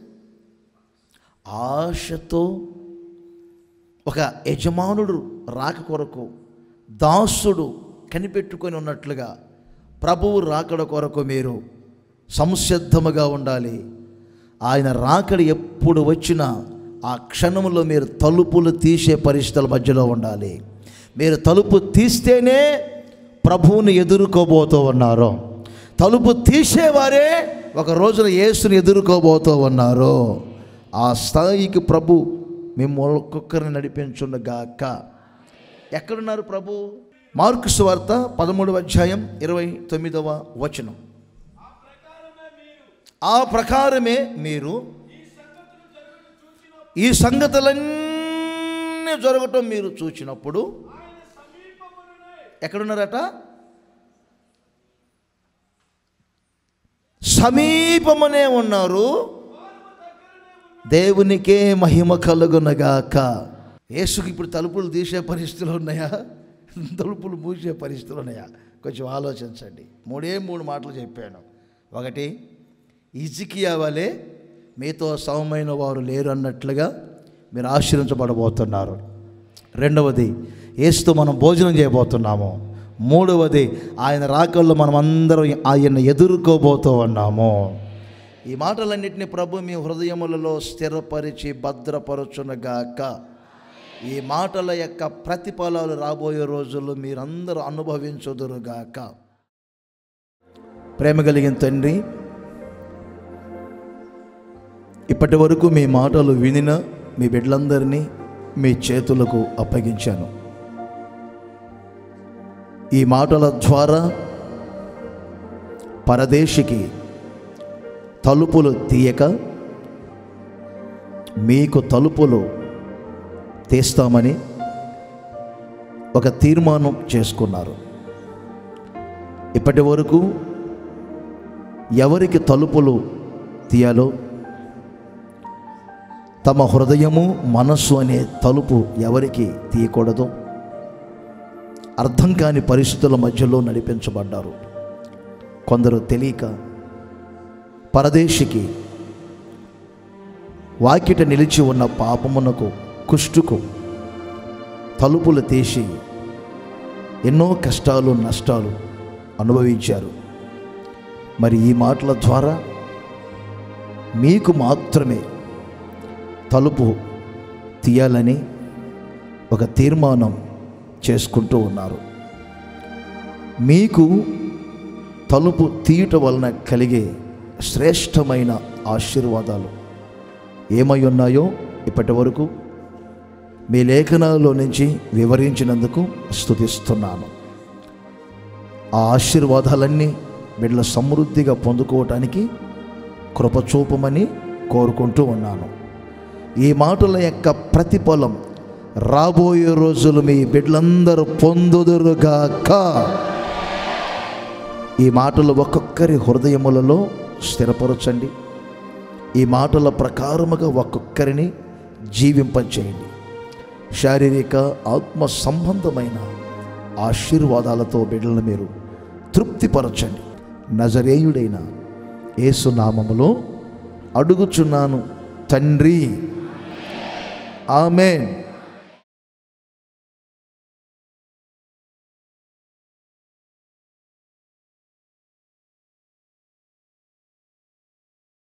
ఆశతో ఒక యజమానుడు రాక కొరకు దాసుడు కనిపెట్టుకొని ఉన్నట్లుగా ప్రభువు రాకడ కొరకు మీరు సంసిద్ధముగా ఉండాలి ఆయన రాకడ ఎప్పుడు వచ్చినా ఆ క్షణంలో మీరు తలుపులు తీసే పరిస్థితుల మధ్యలో ఉండాలి మీరు తలుపు తీస్తేనే ప్రభువుని ఎదుర్కోబోతూ ఉన్నారు తలుపు తీసేవారే ఒక రోజున యేసుని ఎదుర్కోబోతూ ఉన్నారు ఆ స్థాయికి ప్రభు మిమ్మల్ని ఒక్కొక్కరిని నడిపించుండగాక ఎక్కడున్నారు ప్రభు మార్కు సువార్త పదమూడవ అధ్యాయం ఇరవై తొమ్మిదవ వచనం ఆ ప్రకారమే మీరు ఈ సంగతులన్నీ జరగటం మీరు చూచినప్పుడు ఎక్కడున్నారట సమీపమనే ఉన్నారు దేవునికే మహిమ కలుగునగాక యేసుకి ఇప్పుడు తలుపులు తీసే పరిస్థితులు ఉన్నాయా తలుపులు మూసే పరిస్థితులు ఉన్నాయా కొంచెం ఆలోచించండి మూడే మూడు మాటలు చెప్పాను ఒకటి ఇజికియా వలె మీతో సమమైన వారు లేరు అన్నట్లుగా మీరు ఆశ్రయించబడబోతున్నారు రెండవది ఏసుతో మనం భోజనం చేయబోతున్నాము మూడవది ఆయన రాకల్లో మనం అందరం ఆయన ఎదుర్కోబోతూ ఉన్నాము ఈ మాటలన్నింటినీ ప్రభు మీ హృదయములలో స్థిరపరిచి భద్రపరచునగాక ఈ మాటల యొక్క ప్రతిఫలాలు రాబోయే రోజుల్లో మీరందరూ అనుభవించుదురుగాక ప్రేమ కలిగిన తండ్రి ఇప్పటి వరకు మీ మాటలు వినిన మీ బిడ్డలందరినీ మీ చేతులకు అప్పగించాను ఈ మాటల ద్వారా పరదేశికి తలుపులు తీయక మీకు తలుపులు తీస్తామని ఒక తీర్మానం చేసుకున్నారు ఇప్పటి వరకు ఎవరికి తలుపులు తీయాలో తమ హృదయము మనస్సు అనే తలుపు ఎవరికి తీయకూడదో అర్థం కాని పరిస్థితుల మధ్యలో నడిపించబడ్డారు కొందరు తెలియక పరదేశికి వాకిట నిలిచి ఉన్న పాపమునకు కుష్టుకు తలుపులు తీసి ఎన్నో కష్టాలు నష్టాలు అనుభవించారు మరి ఈ మాటల ద్వారా మీకు మాత్రమే తలుపు తీయాలని ఒక తీర్మానం చేసుకుంటూ ఉన్నారు మీకు తలుపు తీయటం వలన కలిగే శ్రేష్టమైన ఆశీర్వాదాలు ఏమై ఉన్నాయో ఇప్పటి వరకు మీ లేఖనాల్లో నుంచి వివరించినందుకు స్తుతిస్తున్నాను ఆ ఆశీర్వాదాలన్నీ బిడ్డల సమృద్ధిగా పొందుకోవటానికి కృపచూపమని కోరుకుంటూ ఉన్నాను ఈ మాటల యొక్క ప్రతిఫలం రాబోయే రోజులు మీ బిడ్డలందరూ పొందుదురుగాక ఈ మాటలు ఒక్కొక్కరి హృదయములలో స్థిరపరచండి ఈ మాటల ప్రకారముగా ఒక్కొక్కరిని జీవింపచేయండి శారీరక ఆత్మ సంబంధమైన ఆశీర్వాదాలతో బిడ్డలను మీరు తృప్తిపరచండి నజరేయుడైన యేసునామములో అడుగుచున్నాను తండ్రి ఆమెన్